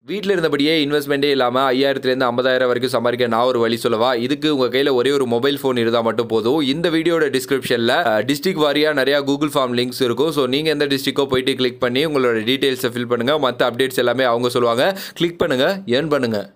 வீட்டில் இருந்தபடியே இன்வெஸ்ட்மெண்ட்டே இல்லாமல் ஐயாயிரத்துலேருந்து ஐம்பதாயிரம் வரைக்கும் சம்பாதிக்க நான் ஒரு வழி சொல்லவா இதுக்கு உங்கள் கையில் ஒரே ஒரு மொபைல் ஃபோன் இருந்தால் மட்டும் போதும் இந்த வீடியோட டிஸ்கிரிப்ஷனில் டிஸ்ட்ரிக் வாரியாக நிறையா கூகுள் ஃபார்ம் லிங்க்ஸ் இருக்கும் ஸோ நீங்கள் எந்த டிஸ்ட்ரிக்கோ போயிட்டு கிளிக் பண்ணி உங்களோட டீட்டெயில்ஸை ஃபில் பண்ணுங்கள் மற்ற அப்டேட்ஸ் எல்லாமே அவங்க சொல்லுவாங்க கிளிக் பண்ணுங்கள் ஏர்ன் பண்ணுங்கள்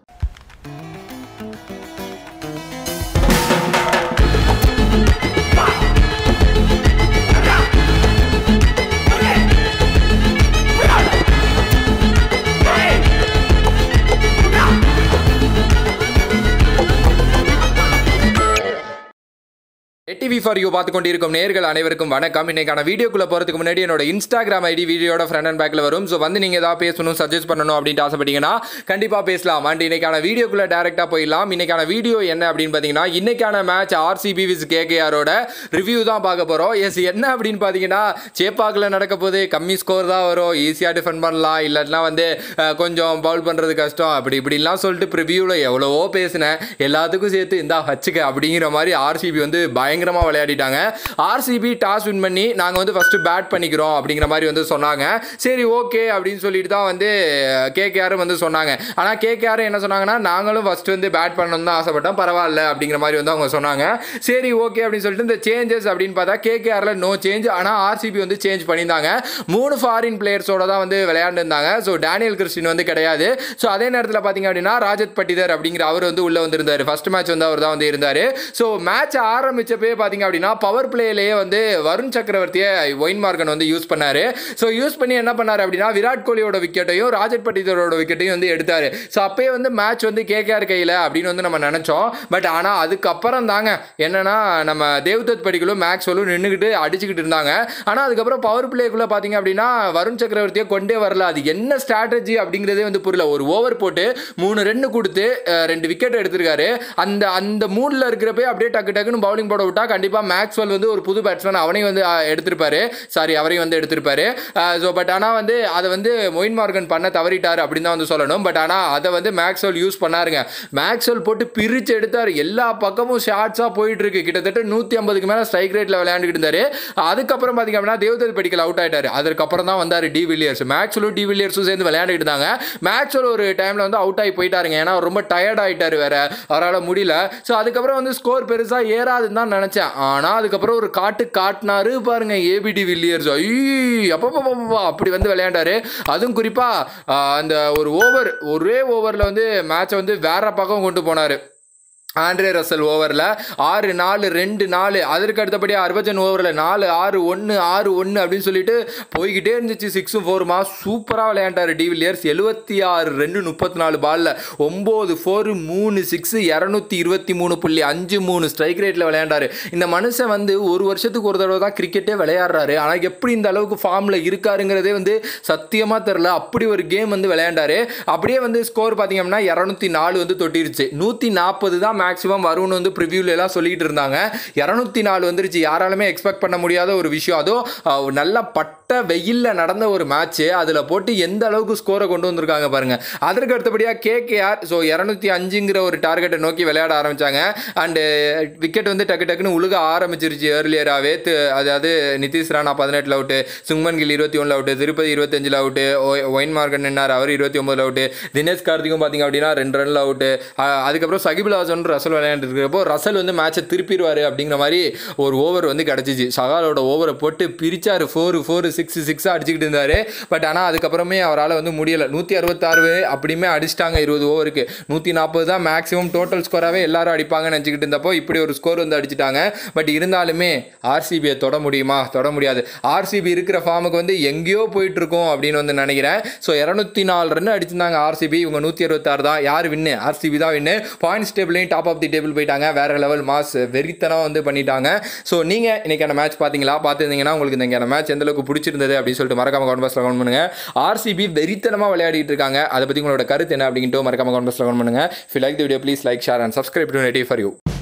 டிவி ஃபார் யூ பார்த்து கொண்டிருக்கும் நேர்கள் அனைவருக்கும் வணக்கம் இன்னைக்கான வீடியோக்குள்ள போறதுக்கு முன்னாடி என்னோட இன்ஸ்டாகிராம் ஐடி வீடியோட ஃப்ரண்ட் அண்ட் பேக்ல வரும் ஸோ வந்து நீங்க ஏதாவது பேசணும் சஜஸ்ட் பண்ணணும் அப்படின்ட்டு ஆசைப்பட்டீங்கன்னா கண்டிப்பா பேசலாம் அண்ட் இன்னைக்கான வீடியோக்குள்ள டேரக்டா போயிடலாம் இன்னைக்கான வீடியோ என்ன அப்படின்னு பாத்தீங்கன்னா இன்னைக்கான மேட்ச் ஆர்சிபி விஸ் கேகேஆரோட ரிவ்யூ தான் பார்க்க போறோம் எஸ் என்ன அப்படின்னு பாத்தீங்கன்னா சேப்பாக்கில் நடக்க போது கம்மி ஸ்கோர் தான் வரும் ஈஸியாக டிஃபெண்ட் பண்ணலாம் இல்லாட்டினா வந்து அஹ், கொஞ்சம் பவுல் பண்ணுறது கஷ்டம் அப்படி இப்படிலாம் சொல்லிட்டு ப்ரிவியூவில் எவ்வளவோ பேசினேன் எல்லாத்துக்கும் சேர்த்து இந்தா வச்சுக்க அப்படிங்கிற மாதிரி ஆர்சிபி வந்து பயங்கரமாக விளையாடிட்டாங்க ஆர்சிபி டாஸ் வின் பண்ணி நாங்கள் வந்து ஃபஸ்ட்டு பேட் பண்ணிக்கிறோம் அப்படிங்கிற மாதிரி வந்து சொன்னாங்க சரி ஓகே அப்படின்னு சொல்லிட்டு தான் வந்து கேகேஆர் வந்து சொன்னாங்க ஆனால் கேகேஆர் என்ன சொன்னாங்கன்னா நாங்களும் ஃபஸ்ட்டு வந்து பேட் பண்ணணும் தான் ஆசைப்பட்டோம் பரவாயில்ல அப்படிங்கிற மாதிரி வந்து அவங்க சொன்னாங்க சரி ஓகே அப்படின்னு சொல்லிட்டு இந்த சேஞ்சஸ் அப்படின்னு பார்த்தா கேகேஆரில் நோ சேஞ்ச் ஆனால் ஆர்சிபி வந்து சேஞ்ச் பண்ணியிருந்தாங்க மூணு ஃபாரின் பிளேயர்ஸோட தான் வந்து விளையாண்டுருந்தாங்க ஸோ டேனியல் கிறிஸ்டின் வந்து கிடையாது ஸோ அதே நேரத்தில் பார்த்தீங்க அப்படின்னா ராஜத் பட்டிதர் அப்படிங்கிற அவர் வந்து உள்ளே வந்திருந்தார் ஃபர்ஸ்ட் மேட்ச் வந்து அவர் தான் வந்து இருந்தார் ஸோ மேட்ச் ஆரம்பிச்சப்பே பார்த்தீங்க அப்படின்னா பவர் பிளேலேயே வந்து வருண் சக்கரவர்த்தியை ஒயின் மார்க்கன் வந்து யூஸ் பண்ணார் ஸோ யூஸ் பண்ணி என்ன பண்ணார் அப்படின்னா விராட் கோலியோட விக்கெட்டையும் ராஜத் பட்டிதரோட விக்கெட்டையும் வந்து எடுத்தார் ஸோ அப்பயே வந்து மேட்ச் வந்து கேகேஆர் கையில் அப்படின்னு வந்து நம்ம நினச்சோம் பட் ஆனால் அதுக்கப்புறம் தாங்க என்னன்னா நம்ம தேவ்தத் படிகளும் மேக்ஸ்வெலும் நின்றுக்கிட்டு அடிச்சுக்கிட்டு இருந்தாங்க ஆனால் அதுக்கப்புறம் பவர் பிளேக்குள்ளே பார்த்தீங்க அப்படின்னா வருண் சக்கரவர்த்தியை கொண்டே வரல அது என்ன ஸ்ட்ராட்டஜி அப்படிங்கிறதே வந்து புரியல ஒரு ஓவர் போட்டு மூணு ரன்னு கொடுத்து அஹ், ரெண்டு விக்கெட் எடுத்திருக்காரு அந்த அந்த மூடில் இருக்கிறப்பே அப்படியே டக்கு டக்குன்னு பவுலிங் போட விட்டா கண்டிப்பாக மேக்ஸ்வெல் வந்து ஒரு புது பேட்ஸ்மேன் அவனையும் வந்து அஹ், எடுத்திருப்பாரு சாரி அவரையும் வந்து எடுத்திருப்பாரு ஸோ பட் ஆனால் வந்து அதை வந்து மொயின் மார்கன் பண்ண தவறிட்டார் அப்படின்னு தான் வந்து சொல்லணும் பட் ஆனால் அதை வந்து மேக்ஸ்வெல் யூஸ் பண்ணாருங்க மேக்ஸ்வெல் போட்டு பிரித்து எடுத்தார் எல்லா பக்கமும் ஷார்ட்ஸாக போயிட்டு இருக்கு கிட்டத்தட்ட நூற்றி ஐம்பதுக்கு மேலே ஸ்ட்ரைக் ரேட்டில் விளையாண்டுக்கிட்டு இருந்தாரு அதுக்கப்புறம் பார்த்தீங்க அப்படின்னா தேவதத் படிக்கல் அவுட் ஆயிட்டாரு அதற்கப்புறம் தான் வந்தார் டி வில்லியர்ஸ் மேக்ஸ்வலும் டி வில்லியர்ஸும் சேர்ந்து விளையாண்டுட்டு இருந்தாங்க மேக்ஸ்வல் ஒரு டைமில் வந்து அவுட் ஆகி போயிட்டாருங்க ஏன்னா அவர் ரொம்ப டயர்ட் ஆயிட்டாரு வேற அவரால் முடியல ஸோ அதுக்கப்புறம் வந்து ஸ்கோர் பெருசாக ஏறாதுன்னு தான் நினச்சேன் ஆனால் அதுக்கப்புறம் ஒரு காட்டு காட்டினாரு பாருங்க ஏபிடி வில்லியர்ஸ் ஐயோ அப்பப்பா அப்படி வந்து விளையாண்டாரு அதுவும் குறிப்பாக அந்த ஒரு ஓவர் ஒரே ஓவரில் வந்து மேட்சை வந்து வேற பக்கம் கொண்டு போனார் ஆண்ட்ரே ரசல் ஓவரில் ஆறு நாலு ரெண்டு நாலு அதற்கு அடுத்தபடியாக அர்பஜன் ஓவரில் நாலு ஆறு ஒன்று ஆறு ஒன்று அப்படின்னு சொல்லிட்டு போய்கிட்டே இருந்துச்சு சிக்ஸும் ஃபோருமா சூப்பராக விளையாண்டார் டிவிலியர்ஸ் எழுபத்தி ஆறு ரெண்டு முப்பத்தி நாலு பாலில் ஒம்பது ஃபோரு மூணு சிக்ஸு இரநூத்தி இருபத்தி மூணு புள்ளி அஞ்சு மூணு ஸ்ட்ரைக் ரேட்டில் விளையாண்டார் இந்த மனுஷன் வந்து ஒரு வருஷத்துக்கு ஒரு தடவை தான் கிரிக்கெட்டே விளையாடுறாரு ஆனால் எப்படி இந்த அளவுக்கு ஃபார்மில் இருக்காருங்கிறதே வந்து சத்தியமாக தெரில அப்படி ஒரு கேம் வந்து விளையாண்டாரு அப்படியே வந்து ஸ்கோர் பார்த்தீங்க அப்படின்னா இரநூத்தி நாலு வந்து தொட்டிருச்சு நூற்றி நாற்பது தான் மேக்ஸிமம் வரும்னு வந்து ப்ரிவியூல எல்லாம் சொல்லிட்டு இருந்தாங்க இரநூத்தி நாலு வந்துருச்சு யாராலுமே எக்ஸ்பெக்ட் பண்ண முடியாத ஒரு விஷயம் அதுவும் அஹ், ஒரு நல்ல பட்ட வெயிலில் நடந்த ஒரு மேட்ச்சு அதில் போட்டு எந்த அளவுக்கு ஸ்கோரை கொண்டு வந்திருக்காங்க பாருங்க அதற்கு அடுத்தபடியாக கேகேஆர் ஸோ இரநூத்தி அஞ்சுங்கிற ஒரு டார்கெட்டை நோக்கி விளையாட ஆரம்பிச்சாங்க அண்டு விக்கெட் வந்து டக்கு டக்குன்னு உழுக ஆரம்பிச்சிருச்சு ஏர்லியராகவே அதாவது நிதிஷ் ராணா பதினெட்டில் அவுட்டு சுங்மன் கில் இருபத்தி ஒன்றில் அவுட்டு திருப்பதி இருபத்தஞ்சில் அவுட்டு ஒயின் மார்க்கன் நின்னார் அவர் இருபத்தி ஒன்பதில் அவுட்டு தினேஷ் கார்த்திக்கும் பார்த்தீங்க அப்படின்னா ரெண்டு ரனில் அவுட்டு அதுக்கப்புறம் சகிபுல் ஹாசன் ரசல் விளையாண்டுருக்கிறப்போ ரசல் வந்து மேட்சை திருப்பிடுவார் அப்படிங்கிற மாதிரி ஒரு ஓவர் வந்து கிடச்சிச்சு சகாலோட ஓவரை போட்டு பிரிச்சார் ஃபோர் ஃபோர் சிக்ஸ் சிக்ஸாக அடிச்சுக்கிட்டு இருந்தார் பட் ஆனால் அதுக்கப்புறமே அவரால் வந்து முடியலை நூற்றி அறுபத்தாறு அப்படியுமே அடிச்சிட்டாங்க இருபது ஓவருக்கு நூற்றி நாற்பது தான் மேக்ஸிமம் டோட்டல் ஸ்கோராகவே எல்லாரும் அடிப்பாங்கன்னு நினச்சிக்கிட்டு இருந்தப்போ இப்படி ஒரு ஸ்கோர் வந்து அடிச்சிட்டாங்க பட் இருந்தாலுமே ஆர்சிபியை தொட முடியுமா தொட முடியாது ஆர்சிபி இருக்கிற ஃபார்முக்கு வந்து எங்கேயோ போயிட்டு இருக்கோம் அப்படின்னு வந்து நினைக்கிறேன் ஸோ இரநூத்தி நாலு ரன் அடிச்சிருந்தாங்க ஆர்சிபி இவங்க நூற்றி அறுபத்தாறு தான் யார் வின்னு ஆர்சிபி தான் வின்னு பாயிண்ட்ஸ் டேபிளையும் டாப் ஆஃப் தி டேபிள் போயிட்டாங்க வேற லெவல் மாஸ் வெறித்தனம் வந்து பண்ணிட்டாங்க ஸோ நீங்கள் இன்னைக்கான மேட்ச் பார்த்தீங்களா பார்த்துருந்தீங்கன்னா உங்களுக்கு இந்த மேட்ச் எந்த அளவுக்கு பிடிச்சிருந்தது அப்படின்னு சொல்லிட்டு மறக்காம கவுண்ட் பாஸ்ல கவுண்ட் பண்ணுங்க ஆர்சிபி வெறித்தனமாக விளையாடிட்டு இருக்காங்க அதை பற்றி உங்களோட கருத்து என்ன அப்படின்ட்டு மறக்காம கவுண்ட் பாஸ்ல கவுண்ட் பண்ணுங்க if you like the video please like share and subscribe to native for you